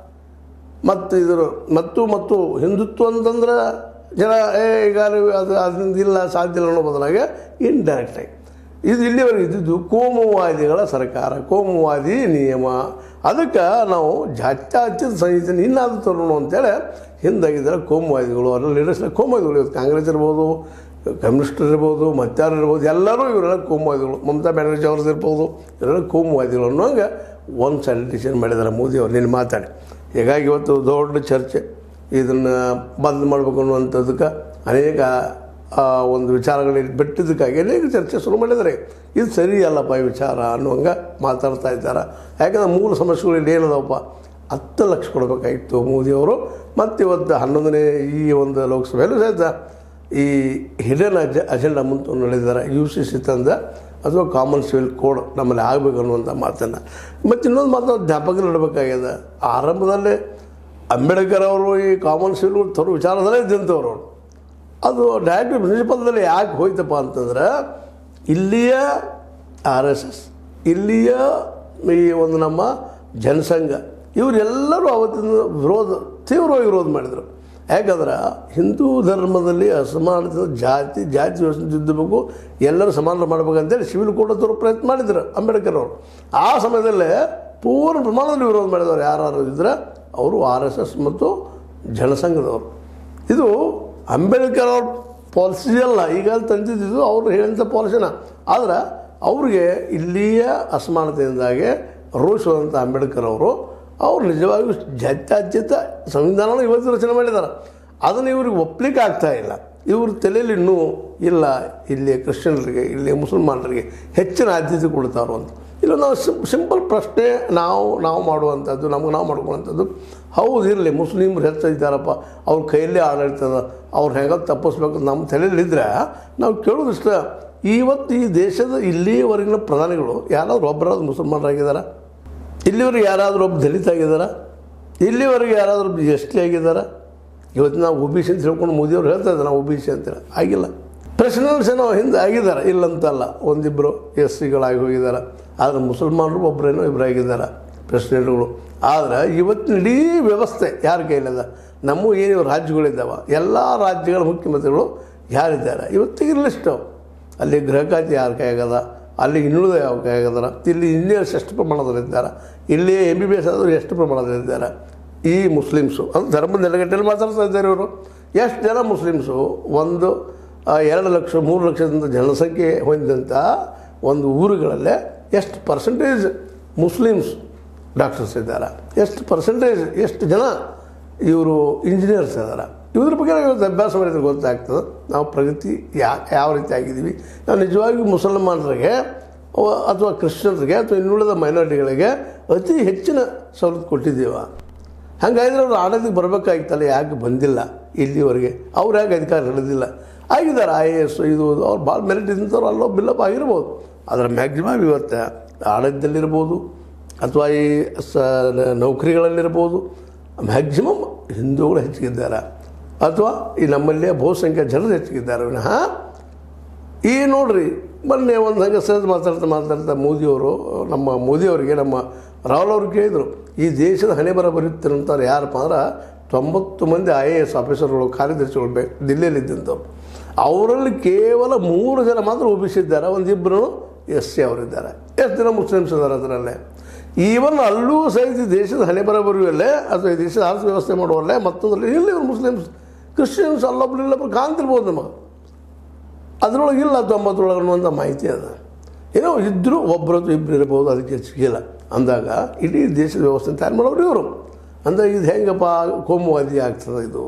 ಮತ್ತು ಇದರ ಮತ್ತು ಮತ್ತು ಹಿಂದುತ್ವ ಅಂತಂದ್ರೆ ಜನ ಏ ಈಗ ಅದು ಅದರಿಂದ ಇಲ್ಲ ಸಾಧ್ಯ ಇಲ್ಲ ಅನ್ನೋ ಬದಲಾಗಿ ಇಂಡೈರೆಕ್ಟಾಗಿ ಇದು ಇಲ್ಲಿವರೆಗೆ ಇದ್ದಿದ್ದು ಕೋಮುವಾದಿಗಳ ಸರ್ಕಾರ ಕೋಮುವಾದಿ ನಿಯಮ ಅದಕ್ಕೆ ನಾವು ಜಾತ್ಯಾತೀತ ಸಂಹಿತೆ ಇನ್ನಾದರೂ ತರೋಣ ಅಂತೇಳಿ ಹಿಂದಾಗಿದ್ದಾರೆ ಕೋಮುವಾದಿಗಳು ಅದರಲ್ಲಿ ಲೀಡರ್ಸ್ ಕೋಮುವಾದಿಗಳು ಇವತ್ತು ಕಾಂಗ್ರೆಸ್ ಇರ್ಬೋದು ಕಮ್ಯುನಿಸ್ಟರ್ ಇರ್ಬೋದು ಮತ್ತಾರು ಇರ್ಬೋದು ಎಲ್ಲರೂ ಇವರೆಲ್ಲ ಕೋಮುವಾದಿಗಳು ಮಮತಾ ಬ್ಯಾನರ್ಜಿ ಅವ್ರದ್ದು ಇರ್ಬೋದು ಇವರೆಲ್ಲ ಕೋಮುವಾದಿಗಳು ಅನ್ನೋಂಗೆ ಒಂದು ಸೈಡ್ ಡಿಸಿಷನ್ ಮಾಡಿದ್ದಾರೆ ಮೋದಿ ಅವ್ರು ನಿನ್ನ ಮಾತಾಡಿ ಹೀಗಾಗಿ ಇವತ್ತು ದೊಡ್ಡ ಚರ್ಚೆ ಇದನ್ನು ಬಂದ್ ಮಾಡಬೇಕು ಅನ್ನುವಂಥದ್ದಕ್ಕೆ ಅನೇಕ ಆ, ಒಂದು ವಿಚಾರಗಳಿಗೆ ಬಿಟ್ಟಿದ್ದಕ್ಕಾಗಿ ಅನೇಕ ಚರ್ಚೆ ಶುರು ಮಾಡಿದ್ದಾರೆ ಇದು ಸರಿ ಅಲ್ಲಪ್ಪ ಈ ವಿಚಾರ ಅನ್ನುವಂಗೆ ಮಾತಾಡ್ತಾ ಇದ್ದಾರೆ ಯಾಕಂದ್ರೆ ಮೂಲ ಸಮಸ್ಯೆಗಳು ಇಲ್ಲಿ ಏನದವಪ್ಪ ಹತ್ತು ಲಕ್ಷ ಕೊಡಬೇಕಾಗಿತ್ತು ಮೋದಿಯವರು ಮತ್ತು ಇವತ್ತು ಹನ್ನೊಂದನೇ ಈ ಒಂದು ಲೋಕಸಭೆಯಲ್ಲೂ ಸಹಿತ ಈ ಹಿಡನ್ ಅಜ ಅಜೆಂಡಾ ಮುಂದೆ ನಡೆದಿದ್ದಾರೆ ಯು ಸಿ ಸಿ ತಂದ ಅಥವಾ ಕಾಮನ್ ಸಿವಿಲ್ ಕೋಡ್ ನಮ್ಮಲ್ಲಿ ಆಗಬೇಕು ಅನ್ನುವಂಥ ಮಾತನ್ನು ಮತ್ತು ಇನ್ನೊಂದು ಮಾತು ಜ್ಞಾಪಕ ಇಡಬೇಕಾಗಿದೆ ಆರಂಭದಲ್ಲೇ ಅಂಬೇಡ್ಕರ್ ಅವರು ಈ ಕಾಮನ್ ಸಿವಿಲ್ ತರೋ ವಿಚಾರದಲ್ಲೇ ಇದ್ದಂಥವ್ರು ಅವರು ಅದು ಡೈರೆಕ್ಟ್ ಪ್ರಿನ್ಸಿಪಲ್ದಲ್ಲಿ ಯಾಕೆ ಹೋಯ್ತಪ್ಪ ಅಂತಂದ್ರೆ ಇಲ್ಲಿಯ ಆರ್ ಎಸ್ ಎಸ್ ಇಲ್ಲಿಯ ಈ ಒಂದು ನಮ್ಮ ಜನಸಂಘ ಇವರೆಲ್ಲರೂ ಅವತ್ತಿನ ವಿರೋಧ ತೀವ್ರವಾಗಿ ವಿರೋಧ ಮಾಡಿದರು ಯಾಕಂದ್ರೆ ಹಿಂದೂ ಧರ್ಮದಲ್ಲಿ ಅಸಮಾನತೆ ಜಾತಿ ಜಾತಿ ವ್ಯವಸ್ಥೆ ತಿದ್ದಬೇಕು ಎಲ್ಲರೂ ಸಮಾನ ಮಾಡ್ಬೇಕಂತೇಳಿ ಸಿವಿಲ್ ಕೋಡ್ ತರೋ ಪ್ರಯತ್ನ ಮಾಡಿದ್ರು ಅಂಬೇಡ್ಕರ್ ಅವರು ಆ ಸಮಯದಲ್ಲೇ ಪೂರ್ಣ ಪ್ರಮಾಣದಲ್ಲಿ ವಿರೋಧ ಮಾಡಿದವರು ಯಾರು ಇದ್ರೆ ಅವರು ಆರ್ ಎಸ್ ಎಸ್ ಮತ್ತು ಜನಸಂಘದವರು ಇದು ಅಂಬೇಡ್ಕರ್ ಅವ್ರ ಪಾಲಿಸಿ ಅಲ್ಲ ಈಗ ತಂದಿದ್ದು ಅವರು ಹೇಳಿದಂಥ ಪಾಲಿಸಿನ ಆದ್ರೆ ಅವ್ರಿಗೆ ಇಲ್ಲಿಯ ಅಸಮಾನತೆಯಿಂದಾಗಿ ರೋಷವಾದಂಥ ಅಂಬೇಡ್ಕರ್ ಅವರು ಅವ್ರು ನಿಜವಾಗಿಯೂ ಜಾತ್ಯಾತೀತ ಸಂವಿಧಾನವನ್ನು ಇವತ್ತು ರಚನೆ ಮಾಡಿದ್ದಾರೆ ಅದನ್ನು ಇವ್ರಿಗೆ ಒಪ್ಲಿಕ್ಕೆ ಆಗ್ತಾ ಇಲ್ಲ ಇವ್ರ ತಲೆಯಲ್ಲಿ ಇನ್ನೂ ಇಲ್ಲ ಇಲ್ಲಿ ಕ್ರಿಶ್ಚಿಯನ್ರಿಗೆ ಇಲ್ಲಿ ಮುಸಲ್ಮಾನರಿಗೆ ಹೆಚ್ಚಿನ ಆದ್ಯತೆ ಕೊಡ್ತಾರೋ ಅಂತ ಇಲ್ಲ ನಾವು ಸಿಂ ಸಿಂಪಲ್ ಪ್ರಶ್ನೆ ನಾವು ನಾವು ಮಾಡುವಂಥದ್ದು ನಮಗೆ ನಾವು ಮಾಡ್ಕೊಳ್ಳುವಂಥದ್ದು ಹೌದು ಇರಲಿ ಮುಸ್ಲಿಮ್ರು ಹೆಚ್ಚಿದ್ದಾರಪ್ಪ ಅವ್ರ ಕೈಯಲ್ಲೇ ಆಡಳಿತದ ಅವ್ರು ಹೆಂಗೆ ತಪ್ಪಿಸ್ಬೇಕು ನಮ್ಮ ತಲೆಯಲ್ಲಿದ್ದರೆ ನಾವು ಕೇಳೋದಿಷ್ಟ ಇವತ್ತು ಈ ದೇಶದ ಇಲ್ಲಿಯವರೆಗಿನ ಪ್ರಧಾನಿಗಳು ಯಾರಾದರೂ ಒಬ್ಬರಾದ್ರು ಮುಸಲ್ಮಾನರಾಗಿದ್ದಾರಾ ಇಲ್ಲಿವರೆಗೆ ಯಾರಾದರೂ ಒಬ್ಬ ದಲಿತ ಆಗಿದ್ದಾರಾ ಇಲ್ಲಿವರೆಗೆ ಯಾರಾದರೂ ಒಬ್ಬ ಎಸ್ ಟಿ ಆಗಿದ್ದಾರಾ ಇವತ್ತು ನಾವು ಒ ಬಿ ಸಿ ಅಂತ ಹೇಳ್ಕೊಂಡು ಮೋದಿಯವ್ರು ಹೇಳ್ತಾ ಇದ್ದಾರೆ ನಾವು ಒ ಬಿ ಸಿ ಅಂತೇಳಿ ಆಗಿಲ್ಲ ಪ್ರೆಸಿಡೆಂಟ್ಸ್ ಏನೋ ಹಿಂದೆ ಆಗಿದ್ದಾರೆ ಇಲ್ಲಂತಲ್ಲ ಒಂದಿಬ್ಬರು ಎಸ್ ಸಿಗಳಾಗಿ ಹೋಗಿದ್ದಾರೆ ಆದರೆ ಮುಸಲ್ಮಾನರು ಒಬ್ಬರೇನೋ ಇಬ್ಬರು ಆಗಿದ್ದಾರೆ ಪ್ರೆಸಿಡೆಂಟ್ಗಳು ಆದರೆ ಇವತ್ತಿನ ಇಡೀ ವ್ಯವಸ್ಥೆ ಯಾರ ಕೈಲಿದೆ ನಮ್ಮ ಏನು ರಾಜ್ಯಗಳಿದ್ದಾವೆ ಎಲ್ಲ ರಾಜ್ಯಗಳ ಮುಖ್ಯಮಂತ್ರಿಗಳು ಯಾರಿದ್ದಾರೆ ಇವತ್ತಿಗೆ ಲಿಸ್ಟು ಅಲ್ಲಿ ಗೃಹ ಖಾತೆ ಯಾರ ಕೈ ಆಗದ ಅಲ್ಲಿ ಇನ್ನುಳಿದ ಯಾವ ಕೈ ಆಗದಾರ ಇಲ್ಲಿ ಇಂಜಿನಿಯರ್ಸ್ ಎಷ್ಟು ಪ್ರಮಾಣದಲ್ಲಿದ್ದಾರೆ ಇಲ್ಲಿ ಎಮ್ ಬಿ ಬಿ ಎಸ್ ಆದರೂ ಎಷ್ಟು ಪ್ರಮಾಣದಲ್ಲಿದ್ದಾರೆ ಈ ಮುಸ್ಲಿಮ್ಸು ಅದು ಧರ್ಮದ ನೆಲೆಗಟ್ಟಲ್ಲಿ ಮಾತಾಡ್ತಾ ಇದ್ದಾರೆ ಇವರು ಎಷ್ಟು ಜನ ಮುಸ್ಲಿಮ್ಸು ಒಂದು ಆ, ಎರಡು ಲಕ್ಷ ಮೂರು ಲಕ್ಷದಿಂದ ಜನಸಂಖ್ಯೆ ಹೊಂದಿದಂಥ ಒಂದು ಊರುಗಳಲ್ಲೇ ಎಷ್ಟು ಪರ್ಸೆಂಟೇಜ್ ಮುಸ್ಲಿಮ್ಸ್ ಡಾಕ್ಟರ್ಸ್ ಇದ್ದಾರೆ ಎಷ್ಟು ಪರ್ಸೆಂಟೇಜ್ ಎಷ್ಟು ಜನ ಇವರು ಇಂಜಿನಿಯರ್ಸ್ ಇದ್ದಾರೆ ಇವ್ರ ಬಗ್ಗೆ ನಾವು ಇವತ್ತು ಅಭ್ಯಾಸ ಮಾಡಿದ್ರೆ ಗೊತ್ತಾಗ್ತದೆ ನಾವು ಪ್ರಗತಿ ಯಾ ಯಾವ ರೀತಿ ಆಗಿದ್ದೀವಿ ನಾವು ನಿಜವಾಗಿಯೂ ಮುಸಲ್ಮಾನರಿಗೆ ಅವ- ಅಥವಾ ಕ್ರಿಶ್ಚಿಯನ್ರಿಗೆ ಅಥವಾ ಇನ್ನುಳಿದ ಮೈನಾರಿಟಿಗಳಿಗೆ ಅತಿ ಹೆಚ್ಚಿನ ಸವಲತ್ತು ಕೊಟ್ಟಿದ್ದೀವ ಹಂಗಾದ್ರೆ ಅವ್ರು ಆಡೋದಕ್ಕೆ ಬರಬೇಕಾಗಿತ್ತಲ್ಲ ಯಾಕೆ ಬಂದಿಲ್ಲ ಇಲ್ಲಿವರೆಗೆ ಅವ್ರು ಯಾಕೆ ಅಧಿಕಾರ ಹಿಡಿದಿಲ್ಲ ಆಗಿದ್ದಾರೆ ಐ ಎ ಎಸ್ ಇದು ಅವ್ರು ಭಾಳ ಮೆರಿಟ್ ಇದ್ದಂಥವ್ರು ಅಲ್ಲೋ ಬಿಲ್ಲಪ್ ಆಗಿರ್ಬೋದು ಅದರ ಮ್ಯಾಕ್ಸಿಮಮ್ ಇವತ್ತು ಆಡಳಿತದಲ್ಲಿರ್ಬೋದು ಅಥವಾ ಈ ಸ ನೌಕರಿಗಳಲ್ಲಿರ್ಬೋದು ಮ್ಯಾಕ್ಸಿಮಮ್ ಹಿಂದೂಗಳು ಹೆಚ್ಚಿಗಿದ್ದಾರೆ ಅಥವಾ ಈ ನಮ್ಮಲ್ಲಿ ಬಹುಸಂಖ್ಯೆ ಜನರು ಹೆಚ್ಚಿಗಿದ್ದಾರೆ ವಿನಃ ಈ ನೋಡ್ರಿ ಮೊನ್ನೆ ಒಂದು ಹಂಗೆ ಸಹಜ ಮಾತಾಡ್ತಾ ಮಾತಾಡ್ತಾ ಮೋದಿಯವರು ನಮ್ಮ ಮೋದಿಯವರಿಗೆ ನಮ್ಮ ರಾಹುಲ್ ಅವರು ಕೇಳಿದರು ಈ ದೇಶದ ಹಣೆ ಬರ ಬರುತ್ತಿರಂಥವ್ರು ಯಾರಪ್ಪ ಅಂದ್ರೆ ತೊಂಬತ್ತು ಮಂದಿ ಐ ಎ ಎಸ್ ಆಫೀಸರ್ಗಳು ಕಾರ್ಯದರ್ಶಿಗಳು ಬೆ ದಿಲ್ಲಿಯಲ್ಲಿ ಇದ್ದಂಥವ್ರು ಅವರಲ್ಲಿ ಕೇವಲ ಮೂರು ಜನ ಮಾತ್ರ ಒಬಿಸಿದ್ದಾರೆ ಒಂದಿಬ್ಬರು ಎಸ್ ಸಿ ಅವರಿದ್ದಾರೆ ಎಷ್ಟು ಜನ ಮುಸ್ಲಿಮ್ಸ್ ಇದ್ದಾರೆ ಅದರಲ್ಲೇ ಈವನ್ ಅಲ್ಲೂ ಸಹಿತ ಈ ದೇಶದ ಹಣೆ ಬರ ಬರುವಲ್ಲೇ ಅಥವಾ ಈ ದೇಶದ ಆರ್ಥಿಕ ವ್ಯವಸ್ಥೆ ಮಾಡುವಲ್ಲೇ ಮತ್ತೊಂದರಲ್ಲಿ ಇಲ್ಲಿ ಇವರು ಮುಸ್ಲಿಮ್ಸ್ ಕ್ರಿಶ್ಚಿಯನ್ಸ್ ಅಲ್ಲೊಬ್ರು ಇಲ್ಲೊಬ್ರು ಕಾಣ್ತಿರ್ಬೋದು ನಮಗೆ ಅದರೊಳಗೆ ಇಲ್ಲ ತೊಂಬತ್ತರೊಳಗೆ ಅನ್ನುವಂಥ ಮಾಹಿತಿ ಅದ ಏನೋ ಇದ್ದರೂ ಒಬ್ಬರದ್ದು ಇಬ್ಬರು ಇರ್ಬೋದು ಅದಕ್ಕೆ ಸಿಗಿಲ್ಲ ಅಂದಾಗ ಇಡೀ ದೇಶದ ವ್ಯವಸ್ಥೆ ತಯಾರು ಮಾಡೋರು ಇವರು ಅಂದರೆ ಇದು ಹೆಂಗಪ್ಪ ಕೋಮುವಾದಿ ಆಗ್ತದೆ ಇದು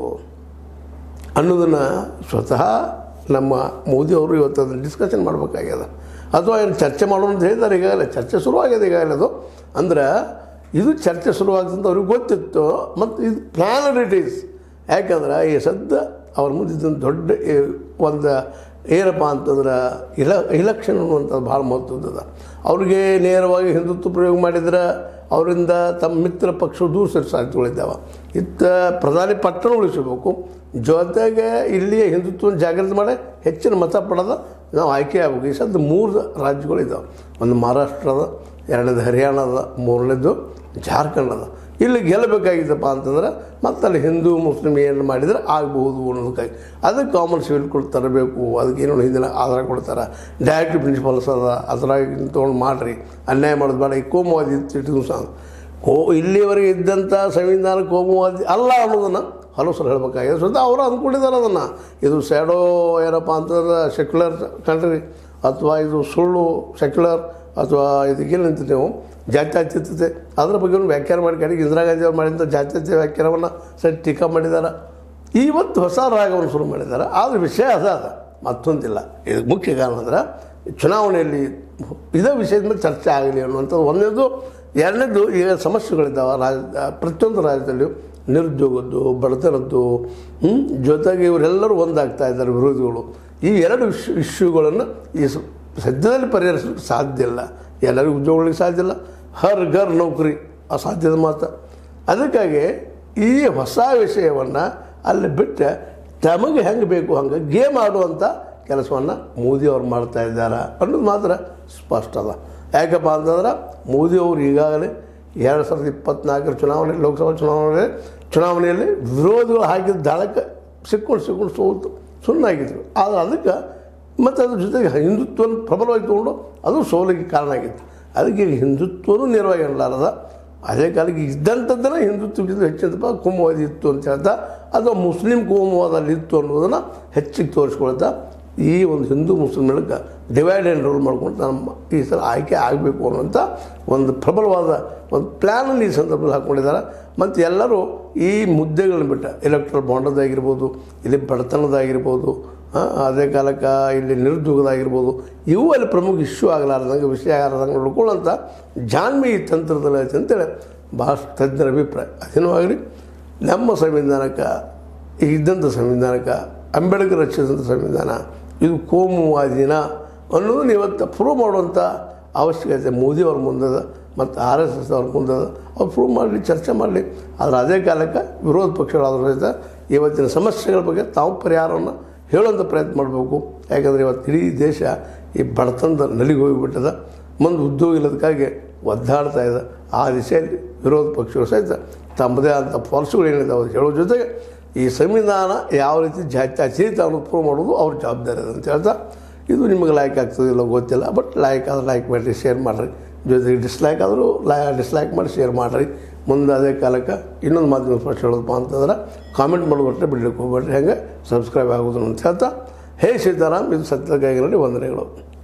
ಅನ್ನೋದನ್ನು ಸ್ವತಃ ನಮ್ಮ ಮೋದಿಯವರು ಇವತ್ತು ಅದನ್ನು ಡಿಸ್ಕಷನ್ ಮಾಡಬೇಕಾಗ್ಯದ ಅಥವಾ ಏನು ಚರ್ಚೆ ಮಾಡೋಣ ಅಂತ ಹೇಳಿದ್ದಾರೆ ಈಗಾಗಲೇ ಚರ್ಚೆ ಶುರುವಾಗಿದೆ ಈಗಾಗಲೇ ಅದು ಅಂದ್ರೆ ಇದು ಚರ್ಚೆ ಶುರುವಾಗ್ತಂತ ಅವ್ರಿಗೆ ಗೊತ್ತಿತ್ತು ಮತ್ತು ಇದು ಪ್ಲ್ಯಾನಡ್ ಇಟ್ ಈಸ್ ಯಾಕಂದ್ರೆ ಈ ಸದ್ದ ಅವ್ರ ಮುಂದೆ ಇದೊಂದು ದೊಡ್ಡ ಈ- ಒಂದು ಏನಪ್ಪ ಅಂತಂದ್ರೆ ಇಲ ಇಲೆಕ್ಷನ್ ಅನ್ನುವಂಥದ್ದು ಭಾಳ ಮಹತ್ವದ ಅವ್ರಿಗೆ ನೇರವಾಗಿ ಹಿಂದುತ್ವ ಪ್ರಯೋಗ ಮಾಡಿದ್ರೆ ಅವರಿಂದ ತಮ್ಮ ಮಿತ್ರ ಪಕ್ಷ ದೂರ ಸರಿಸೋ ಸಾಧ್ಯತೆಗಳಿದ್ದಾವೆ ಇತ್ತ ಪ್ರಧಾನಿ ಪಟ್ಟಣ ಉಳಿಸಬೇಕು ಜೊತೆಗೆ ಇಲ್ಲಿಯ ಹಿಂದುತ್ವವನ್ನು ಜಾಗೃತಿ ಮಾಡಿ ಹೆಚ್ಚಿನ ಮತ ಪಡೆದ ನಾವು ಆಯ್ಕೆ ಆಗಬೇಕು ಈ ಸದ್ಯ ಮೂರು ರಾಜ್ಯಗಳಿದ್ದಾವೆ ಒಂದು ಮಹಾರಾಷ್ಟ್ರ ಅದ ಎರಡನೇದು ಹರಿಯಾಣ ಅದ ಮೂರನೇದು ಜಾರ್ಖಂಡ್ ಅದ ಇಲ್ಲಿ ಗೆಲ್ಲಬೇಕಾಗಿದ್ದಪ್ಪ ಅಂತಂದ್ರೆ ಮತ್ತೆ ಅಲ್ಲಿ ಹಿಂದೂ ಮುಸ್ಲಿಂ ಏನು ಮಾಡಿದರೆ ಆಗಬಹುದು ಅನ್ನೋದಕ್ಕಾಗಿ ಅದಕ್ಕೆ ಕಾಮನ್ ಸಿವಿಲ್ ಕೊಡ್ ತರಬೇಕು ಅದಕ್ಕೆ ಏನೋ ಹಿಂದಿನ ಆಧಾರ ಕೊಡ್ತಾರೆ ಡೈರೆಕ್ಟ್ ಪ್ರಿನ್ಸಿಪಲ್ಸ್ ಅದ ಅದ್ರಾಗ ತೊಗೊಂಡು ಮಾಡಿರಿ ಅನ್ಯಾಯ ಮಾಡೋದು ಬೇಡ ಈ ಕೋಮುವಾದಿ ಇಟ್ಟು ಸಹ ಕೋ ಇಲ್ಲಿವರೆಗೆ ಇದ್ದಂಥ ಸಂವಿಧಾನ ಕೋಮುವಾದಿ ಅಲ್ಲ ಅನ್ನೋದನ್ನು ಹಲವು ಸಲ ಹೇಳಬೇಕಾಗಿದೆ ಸ್ವತಃ ಅವರು ಅಂದ್ಕೊಂಡಿದ್ದಾರೆ ಅದನ್ನು ಇದು ಸ್ಯಾಡೋ ಏನಪ್ಪ ಅಂತಂದ್ರೆ ಸೆಕ್ಯುಲರ್ ಕಂಟ್ರಿ ಅಥವಾ ಇದು ಸುಳ್ಳು ಸೆಕ್ಯುಲರ್ ಅಥವಾ ಇದಕ್ಕೇನು ಅಂತೀವಿ ನೀವು ಜಾತ್ಯತೀತತೆ ಅದರ ಬಗ್ಗೆ ಒಂದು ವ್ಯಾಖ್ಯಾನ ಮಾಡಿ ಕಡೆಗೆ ಇಂದಿರಾ ಗಾಂಧಿ ಅವ್ರು ಮಾಡಿದಂಥ ಜಾತ್ಯತೀತ ವ್ಯಾಖ್ಯಾನವನ್ನು ಸರಿ ಟೀಕಾ ಮಾಡಿದ್ದಾರೆ ಇವತ್ತು ಹೊಸ ರಾಗವನ್ನು ಶುರು ಮಾಡಿದ್ದಾರೆ ಆದರೆ ವಿಷಯ ಅದ ಅದ ಮತ್ತೊಂದಿಲ್ಲ ಇದು ಮುಖ್ಯ ಕಾರಣ ಅಂದ್ರೆ ಚುನಾವಣೆಯಲ್ಲಿ ಇದೇ ವಿಷಯದ ಮೇಲೆ ಚರ್ಚೆ ಆಗಲಿ ಅನ್ನುವಂಥದ್ದು ಒಂದನೇದು ಎರಡನೇದು ಈಗ ಸಮಸ್ಯೆಗಳಿದ್ದಾವೆ ರಾಜ ಪ್ರತಿಯೊಂದು ರಾಜ್ಯದಲ್ಲಿಯೂ ನಿರುದ್ಯೋಗದ್ದು ಬಡತನದ್ದು ಹ್ಮ್? ಜೊತೆಗೆ ಇವರೆಲ್ಲರೂ ಒಂದಾಗ್ತಾ ಇದ್ದಾರೆ ವಿರೋಧಿಗಳು ಈ ಎರಡು ಇಶ್ಯೂ ಇಶ್ಯೂಗಳನ್ನು ಈ ಸ- ಸದ್ಯದಲ್ಲಿ ಪರಿಹರಿಸಲಿಕ್ಕೆ ಸಾಧ್ಯ ಇಲ್ಲ ಎಲ್ಲರಿಗೂ ಉದ್ಯೋಗಗಳಿಗೆ ಸಾಧ್ಯ ಇಲ್ಲ ಹರ್ ಘರ್ ನೌಕರಿ ಅಸಾಧ್ಯದ ಮಾತು ಅದಕ್ಕಾಗಿ ಈ ಹೊಸ ವಿಷಯವನ್ನು ಅಲ್ಲಿ ಬಿಟ್ಟು ತಮಗೆ ಹೆಂಗೆ ಬೇಕು ಹಂಗೆ ಗೇಮ್ ಆಡುವಂಥ ಕೆಲಸವನ್ನು ಮೋದಿಯವರು ಮಾಡ್ತಾ ಇದ್ದಾರೆ ಅನ್ನೋದು ಮಾತ್ರ ಸ್ಪಷ್ಟ ಅದ ಯಾಕಪ್ಪ ಅಂತಂದ್ರೆ ಮೋದಿಯವರು ಈಗಾಗಲೇ ಎರಡು ಸಾವಿರದ ಇಪ್ಪತ್ನಾಲ್ಕರ ಚುನಾವಣೆ ಲೋಕಸಭಾ ಚುನಾವಣೆ ಚುನಾವಣೆಯಲ್ಲಿ ವಿರೋಧಿಗಳು ಹಾಕಿದ ದಾಳಕ್ಕೆ ಸಿಕ್ಕೊಂಡು ಸಿಕ್ಕೊಂಡು ಸೋತು ಸುಣ್ಣಾಗಿದ್ರು ಆದರೆ ಅದಕ್ಕೆ ಮತ್ತು ಅದ್ರ ಜೊತೆಗೆ ಹಿಂದುತ್ವವನ್ನು ಪ್ರಬಲವಾಗಿ ತೊಗೊಂಡು ಅದು ಸೋಲಿಗೆ ಕಾರಣ ಆಗಿತ್ತು ಅದಕ್ಕೆ ಈಗ ಹಿಂದುತ್ವನೂ ನೇರವಾಗಿ ಅನ್ನಲಾರದ ಅದೇ ಕಾಲಕ್ಕೆ ಇದ್ದಂಥದ್ದನ್ನು ಹಿಂದುತ್ವಕ್ಕಿಂತ ಹೆಚ್ಚಿನಪ್ಪ ಕೋಮುವಾದಿ ಇತ್ತು ಅಂತ ಹೇಳ್ತಾ ಅಥವಾ ಮುಸ್ಲಿಂ ಕೋಮುವಾದಲ್ಲಿ ಇತ್ತು ಅನ್ನೋದನ್ನು ಹೆಚ್ಚಿಗೆ ತೋರಿಸ್ಕೊಳ್ತಾ ಈ ಒಂದು ಹಿಂದೂ ಮುಸ್ಲಿಮ್ಗಳಿಗೆ ಡಿವೈಡ್ ಆ್ಯಂಡ್ ರೂಲ್ ಮಾಡ್ಕೊಂಡು ನಮ್ಮ ಈ ಸಲ ಆಯ್ಕೆ ಆಗಬೇಕು ಅನ್ನುವಂಥ ಒಂದು ಪ್ರಬಲವಾದ ಒಂದು ಪ್ಲ್ಯಾನನ್ನು ಈ ಸಂದರ್ಭದಲ್ಲಿ ಹಾಕ್ಕೊಂಡಿದ್ದಾರೆ ಮತ್ತು ಎಲ್ಲರೂ ಈ ಮುದ್ದೆಗಳನ್ನ ಬಿಟ್ಟು ಎಲೆಕ್ಟ್ರಲ್ ಬಾಂಡದಾಗಿರ್ಬೋದು ಇಲ್ಲಿ ಬಡತನದಾಗಿರ್ಬೋದು ಆ, ಅದೇ ಕಾಲಕ್ಕೆ ಇಲ್ಲಿ ನಿರುದ್ಯೋಗದಾಗಿರ್ಬೋದು ಇವು ಅಲ್ಲಿ ಪ್ರಮುಖ ಇಶ್ಯೂ ಆಗಲಾರ್ದಂಗೆ ವಿಷಯ ಆಗಲಾರ್ದಂಗೆ ನೋಡ್ಕೊಳ್ಳೋಂಥ ಜಾನ್ಮಿ ಈ ತಂತ್ರದಲ್ಲಿ ಐತೆ ಅಂತೇಳಿ ಭಾಳ ತಜ್ಞರ ಅಭಿಪ್ರಾಯ ಅದೇನೂ ಆಗಲಿ ನಮ್ಮ ಸಂವಿಧಾನಕ್ಕೆ ಈಗ ಇದ್ದಂಥ ಸಂವಿಧಾನಕ್ಕೆ ಅಂಬೇಡ್ಕರ್ ರಚಿಸಿದಂಥ ಸಂವಿಧಾನ ಇದು ಕೋಮುವಾದಿನ ಅನ್ನೋದನ್ನ ಇವತ್ತು ಪ್ರೂವ್ ಮಾಡುವಂಥ ಅವಶ್ಯಕತೆ ಮೋದಿಯವ್ರ ಮುಂದದ ಮತ್ತು ಆರ್ ಎಸ್ ಎಸ್ ಅವ್ರ ಮುಂದದ ಅವ್ರು ಪ್ರೂವ್ ಮಾಡಲಿ ಚರ್ಚೆ ಮಾಡಲಿ ಆದರೆ ಅದೇ ಕಾಲಕ್ಕೆ ವಿರೋಧ ಪಕ್ಷಗಳಾದ್ರೂ ಸಹಿತ ಇವತ್ತಿನ ಸಮಸ್ಯೆಗಳ ಬಗ್ಗೆ ತಾವು ಪರಿಹಾರವನ್ನು ಹೇಳುವಂಥ ಪ್ರಯತ್ನ ಮಾಡಬೇಕು ಯಾಕಂದರೆ ಇವತ್ತು ಇಡೀ ದೇಶ ಈ ಬಡತನದ ನಲಿಗೆ ಹೋಗಿಬಿಟ್ಟದ ಮುಂದೆ ಉದ್ಯೋಗ ಇಲ್ಲದಕ್ಕಾಗಿ ಒದ್ದಾಡ್ತಾ ಇದೆ ಆ ದಿಶೆಯಲ್ಲಿ ವಿರೋಧ ಪಕ್ಷಗಳು ಸಹಿತ ತಮ್ಮದೇ ಆದಂಥ ಪಾಲಿಸಿಗಳು ಏನಿದಾವೆ ಹೇಳೋ ಜೊತೆಗೆ ಈ ಸಂವಿಧಾನ ಯಾವ ರೀತಿ ಜಾತ್ಯತೀತ ಅನ್ನೋದು ಪ್ರೂವ್ ಮಾಡೋದು ಅವ್ರ ಜವಾಬ್ದಾರಿ ಅದ ಅಂತ ಹೇಳ್ತಾ ಇದು ನಿಮಗೆ ಲೈಕ್ ಆಗ್ತದಿಲ್ಲ ಗೊತ್ತಿಲ್ಲ ಬಟ್ ಲೈಕ್ ಆದ್ರೆ ಲೈಕ್ ಮಾಡಿರಿ ಶೇರ್ ಮಾಡಿರಿ ಜೊತೆಗೆ ಡಿಸ್ಲೈಕ್ ಆದರೂ ಲೈ ಡಿಸ್ಲೈಕ್ ಮಾಡಿ ಶೇರ್ ಮಾಡಿರಿ ಮುಂದೆ ಅದೇ ಕಾಲಕ್ಕೆ ಇನ್ನೊಂದು ಮಾಧ್ಯಮ ಸ್ಪಷ್ಟ ಹೇಳೋದಪ್ಪ ಅಂತಂದ್ರೆ ಕಾಮೆಂಟ್ ಮಾಡೋಬಿಟ್ರೆ ಬಿಡ್ಲಿಕ್ಕೆ ಹೋಗ್ಬೇಡ್ರಿ ಹೆಂಗೆ ಸಬ್ಸ್ಕ್ರೈಬ್ ಆಗೋದು ಅಂತ ಹೇಳ್ತಾ ಹೇ ಸೀತಾರಾಮ್ ಇದು ಸತ್ಯದ ಕೈಗಳಲ್ಲಿ ವಂದನೆಗಳು